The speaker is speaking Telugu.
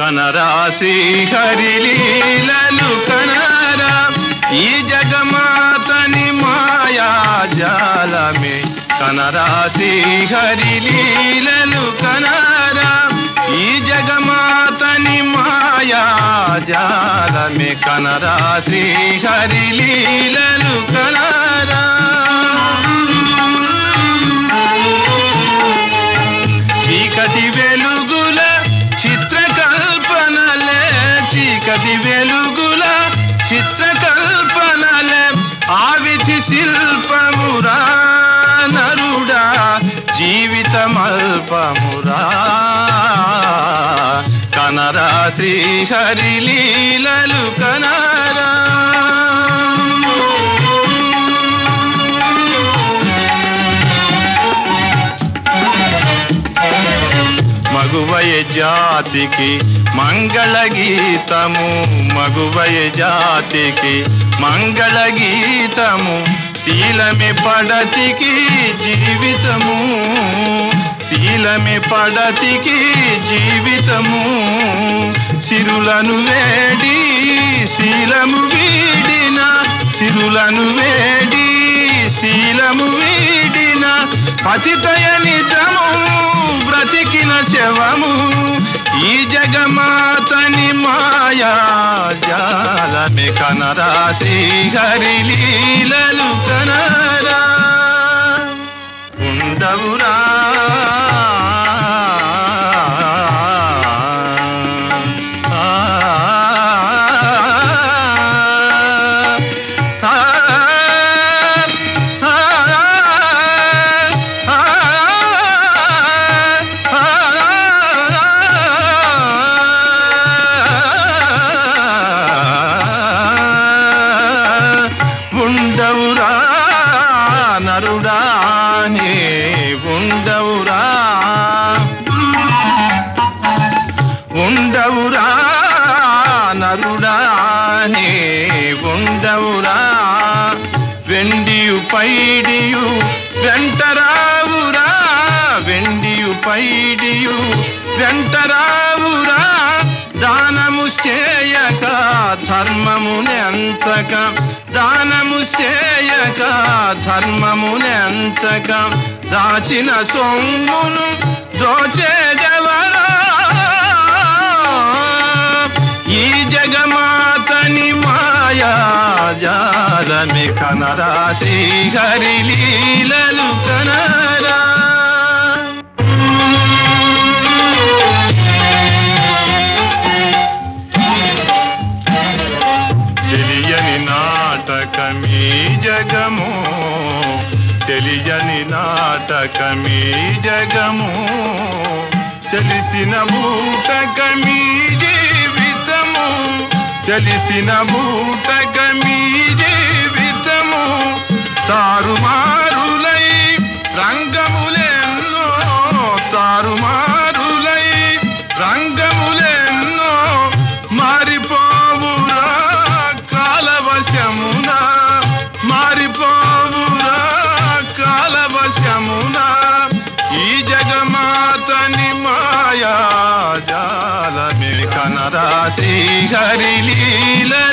కనరా శ్రీహరి లీలలు కనరా ఈ జగమాతని మాయా జాలమే కనరా శ్రీహరి లీలలు కనరా ఈ జగమాతని మాయా జాలమే కనరా శ్రీహరి లీలలు కనరా చీకటి వెలుగుల చిత్రకల్పనలే చీకటి వెలుగుల చిత్రకల్పనలే ఆవిధి శిల్పమురా నరుడా జీవితమల్పమురా కనరా శ్రీహరి లీలలు కనరా మగువయ జాతికి మంగళ గీతము మగువయ జాతికి మంగళ గీతము శీలమి పడతికి జీవితము శీలమి పడతికి జీవితము సిరులను వేడి శీలము వీడిన సిరులను వేడి శీలము వీడిన పతితయ నిజము బ్రతికిన శవము ఈ జగమాతని మాయా జాలమి కనరా శ్రీహరి లీలలు కనరా ఉండవురా ఉండవురా నరుడా నీ ఉండవురా ఉండవురా నరుడా నీ ఉండవురా వెండియు పైడియు వెంటరావురా వెండియు పైడియు వెంటరావురా దానము చేయక ధర్మముని అంతక దానము చేయక ధర్మముని అంతక దాచిన సొమ్మును దోచేదెవరా ఈ జగమాతని మాయా జాలమి కనరా శ్రీహరి లీలలు కనరా తెలియని నాటకమీ జగము తెలియని నాటకమీ జగము తెలిసిన బూటకమీ జీవితము తెలిసిన బూటకమీ జీవితము తారుమారులై రంగములెన్నో తారుమారులై రంగములెన్నో మారిపోవురా కాలవశమున మారిపోవురా కాలవశమున ఈ జగమాతని మాయా జాలమే కనరా శ్రీహరి లీల